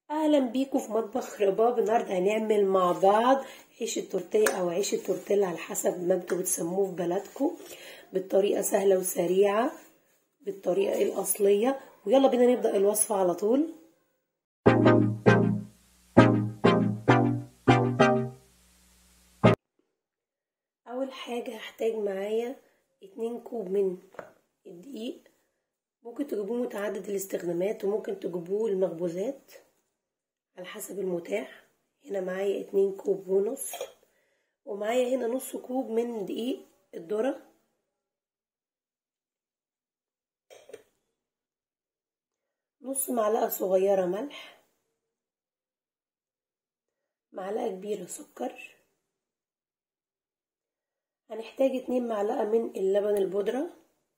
اهلا بيكم في مطبخ رباب النهارده هنعمل مع بعض عيش التورتيه او عيش التورتيلا على حسب ما انتوا بتسموه في بلدكم بالطريقه سهله وسريعه بالطريقه الاصليه ويلا بينا نبدا الوصفه على طول اول حاجه هحتاج معايا اتنين كوب من الدقيق ممكن تجيبوه متعدد الاستخدامات وممكن تجيبوه المخبوزات على حسب المتاح هنا معايا اتنين كوب ونص ومعايا هنا نص كوب من دقيق الذرة نص معلقة صغيرة ملح معلقة كبيرة سكر هنحتاج اتنين معلقة من اللبن البودرة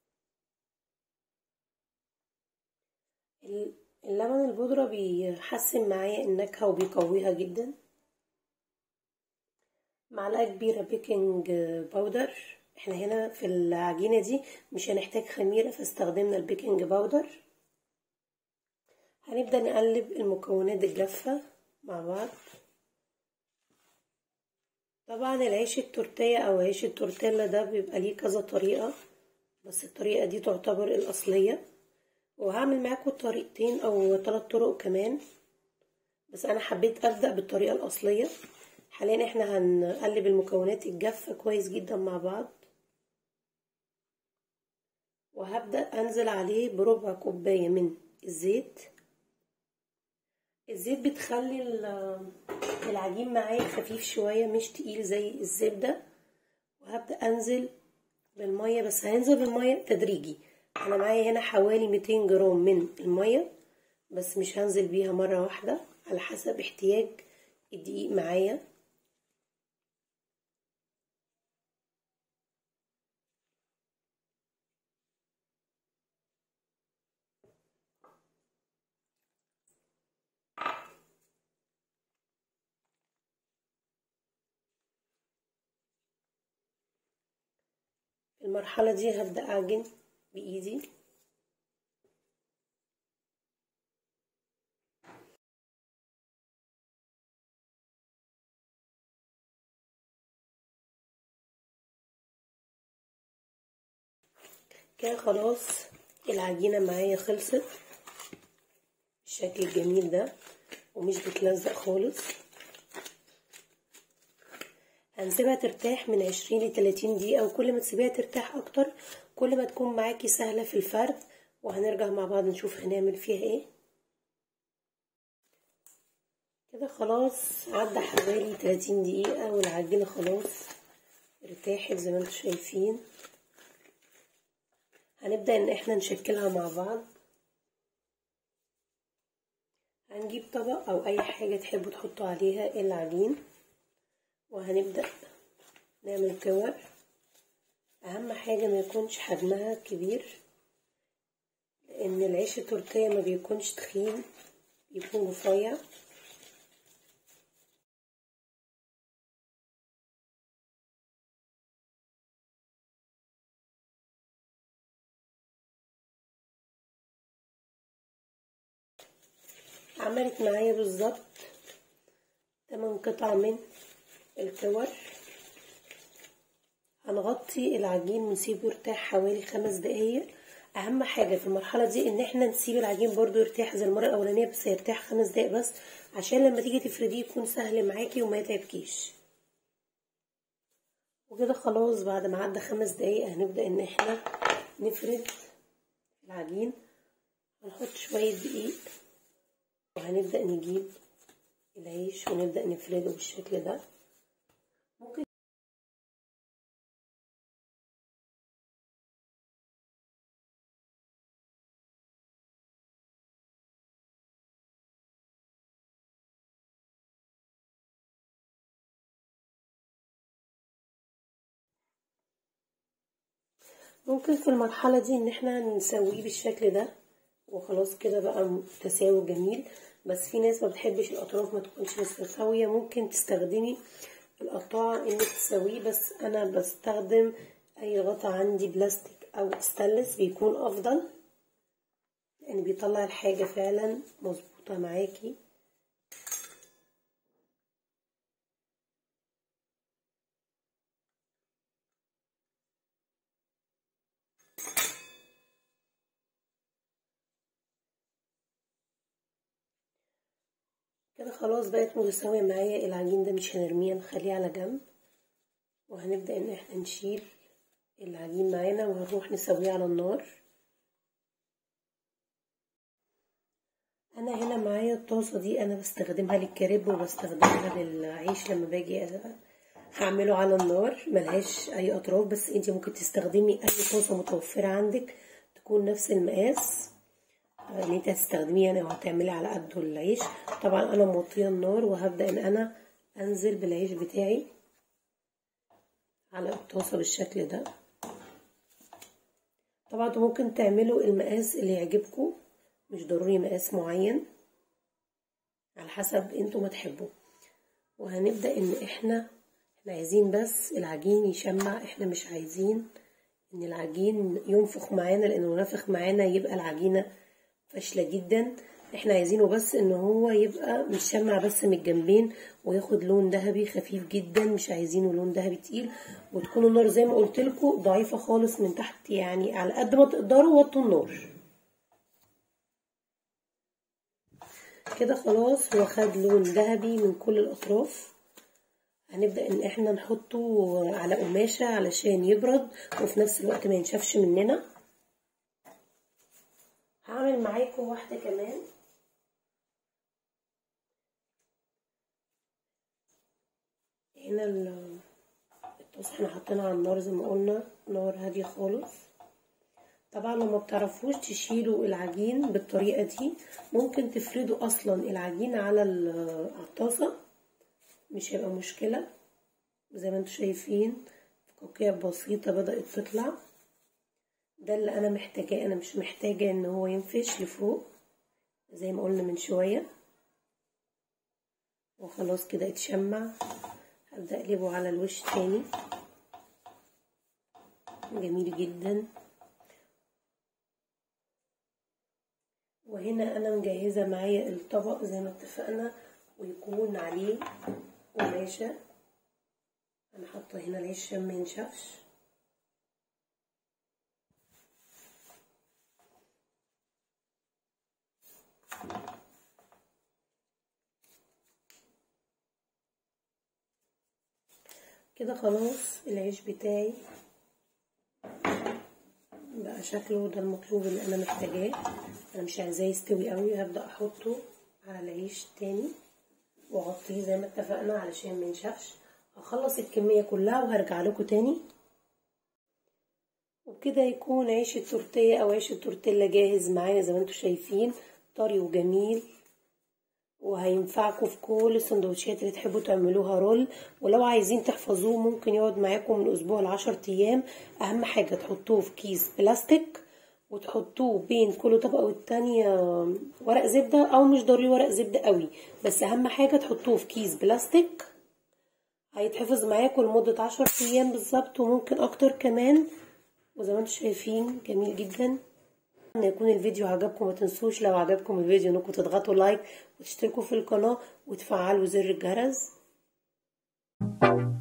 اللبن البودرة بيحسن معايا النكهة وبيقويها جدا معلقة كبيرة بيكنج باودر احنا هنا في العجينة دي مش هنحتاج خميرة فاستخدمنا البيكنج باودر هنبدأ نقلب المكونات الجافة مع بعض طبعا العيش التورتيه او عيش التورتيلا ده بيبقى ليه كذا طريقة بس الطريقة دي تعتبر الأصلية وهعمل معاكم طريقتين او ثلاث طرق كمان بس انا حبيت ابدا بالطريقه الاصليه حاليا احنا هنقلب المكونات الجافه كويس جدا مع بعض وهبدا انزل عليه بربع كوبايه من الزيت الزيت بتخلي العجين معايا خفيف شويه مش تقيل زي الزبده وهبدا انزل بالميه بس هنزل بالميه تدريجي انا معايا هنا حوالي 200 جرام من المية بس مش هنزل بيها مرة واحدة على حسب احتياج الدقيق معايا المرحلة دي هبدأ أعجن بإيدي كده خلاص العجينة معايا خلصت بالشكل الجميل ده ومش بتلزق خالص هنسيبها ترتاح من عشرين لتلاتين دقيقة وكل ما تسيبيها ترتاح أكتر كل ما تكون معاكي سهلة في الفرد وهنرجع مع بعض نشوف هنعمل فيها ايه كده خلاص عدى حوالي تلاتين دقيقة والعجينة خلاص ارتاحت زي ما انتم شايفين هنبدأ ان احنا نشكلها مع بعض هنجيب طبق او اي حاجة تحبوا تحطوا عليها العجين وهنبدأ نعمل كور اهم حاجة ما يكونش حجمها كبير لان العيش التورتيه ما بيكونش تخين يكون رفيع عملت معايا بالظبط تمن قطع من الكور هنغطي العجين ونسيبه يرتاح حوالي خمس دقايق اهم حاجه في المرحله دي ان احنا نسيب العجين برضو يرتاح زي المره الاولانيه بس يرتاح خمس دقايق بس عشان لما تيجي تفرديه يكون سهل معاكي وما يتعبكيش وكده خلاص بعد ما عدى خمس دقايق هنبدا ان احنا نفرد العجين هنحط شويه دقيق وهنبدا نجيب العيش ونبدا نفرده بالشكل ده ممكن ممكن في المرحلة دي ان احنا نسويه بالشكل ده وخلاص كده بقى تساوي جميل بس في ناس ما بتحبش الاطراف ما تكونش مستوية ممكن تستخدمي القطاعة انك تسويه بس انا بستخدم اي غطا عندي بلاستيك او ستانلس بيكون افضل لان بيطلع الحاجة فعلا مظبوطة معاكي كده خلاص بقت متساوية معايا العجين ده مش هنرميه نخليه على جنب وهنبدأ ان احنا نشيل العجين معانا وهنروح نسويه على النار انا هنا معايا الطاسة دي انا بستخدمها للكريب وبستخدمها للعيش لما باجي هعمله على النار ملهاش اي اطراف بس انت ممكن تستخدمي اي طاسة متوفرة عندك تكون نفس المقاس اللي انت هتستخدميه يعني او هتعملي على قده العيش طبعا انا موطيه النار وهبدا ان انا انزل بالعيش بتاعي على الطاسه بالشكل ده طبعا انتوا ممكن تعملوا المقاس اللي يعجبكم مش ضروري مقاس معين على حسب انتوا ما تحبوا وهنبدا ان احنا احنا عايزين بس العجين يشمع احنا مش عايزين ان العجين ينفخ معانا لانه نفخ معانا يبقى العجينه فاشله جدا احنا عايزينه بس ان هو يبقى مشمع بس من الجنبين وياخد لون ذهبي خفيف جدا مش عايزينه لون ذهبي تقيل وتكون النار زي ما قلت لكم ضعيفه خالص من تحت يعني على قد ما تقدروا وطوا النار كده خلاص هو خد لون ذهبي من كل الاطراف هنبدا ان احنا نحطه على قماشه علشان يبرد وفي نفس الوقت ما ينشفش مننا هعمل معاكم واحده كمان هنا الطاسه احنا حاطينها على النار زي ما قلنا نار هاديه خالص طبعا لو ما بتعرفوش تشيلوا العجين بالطريقه دي ممكن تفردوا اصلا العجين على الطاسه مش هيبقى مشكله زي ما انتم شايفين فقاقيع بسيطه بدات تطلع ده اللي انا محتاجاه انا مش محتاجه ان هو ينفش لفوق زي ما قلنا من شويه وخلاص كده اتشمع هبدا اقلبه على الوش تاني جميل جدا وهنا انا مجهزه معايا الطبق زي ما اتفقنا ويكون عليه قماشه انا حاطه هنا العيش عشان ما ينشفش كده خلاص العيش بتاعي بقى شكله ده المطلوب اللي انا محتاجاه انا مش عايزاه يستوي قوي هبدا احطه على العيش تاني واغطيه زي ما اتفقنا علشان ما ينشفش هخلص الكميه كلها وهرجع لكم تاني وبكده يكون عيش التورتيه او عيش التورتيلا جاهز معايا زي ما انتم شايفين طري وجميل وهينفعكم في كل السندوتشات اللي تحبوا تعملوها رول ولو عايزين تحفظوه ممكن يقعد معاكم من اسبوع لعشر ايام اهم حاجه تحطوه في كيس بلاستيك وتحطوه بين كل طبقه والتانية ورق زبده او مش ضروري ورق زبده قوي بس اهم حاجه تحطوه في كيس بلاستيك هيتحفظ معاكم لمده عشر ايام بالظبط وممكن اكتر كمان وزي ما انتم شايفين جميل جدا ان يكون الفيديو عجبكم ما تنسوش لو عجبكم الفيديو انكم تضغطوا لايك وتشتركوا في القناه وتفعلوا زر الجرس